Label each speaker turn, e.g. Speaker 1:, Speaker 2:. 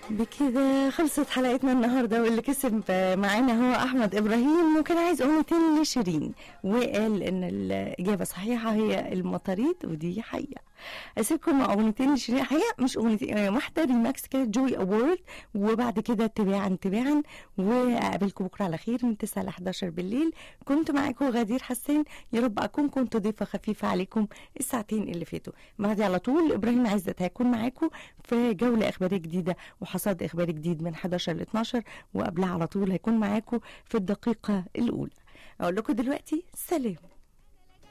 Speaker 1: بكده خلصت حلقتنا النهارده واللي كسب معانا هو احمد ابراهيم وكان عايز اغنيتين لشيرين وقال ان الاجابه الصحيحه هي المطاريد ودي حقيقه اسيبكم مع اغنيتين لشيرين حقيقه مش اغنيتين واحده ريماكس كده جوي اوورد وبعد كده تباعا تباعا واقابلكم بكره على خير من 9 ل 11 بالليل كنت معاكم غدير حسان يا رب اكون كنت ضيفه خفيفه عليكم الساعتين اللي فاتوا بعد على طول ابراهيم عزت هيكون معاكم في جوله اخباريه جديده وحصاد اخباري جديد من 11 ل 12 وقبلها على طول هيكون معاكم في الدقيقه الاولى اقول لكم دلوقتي سلام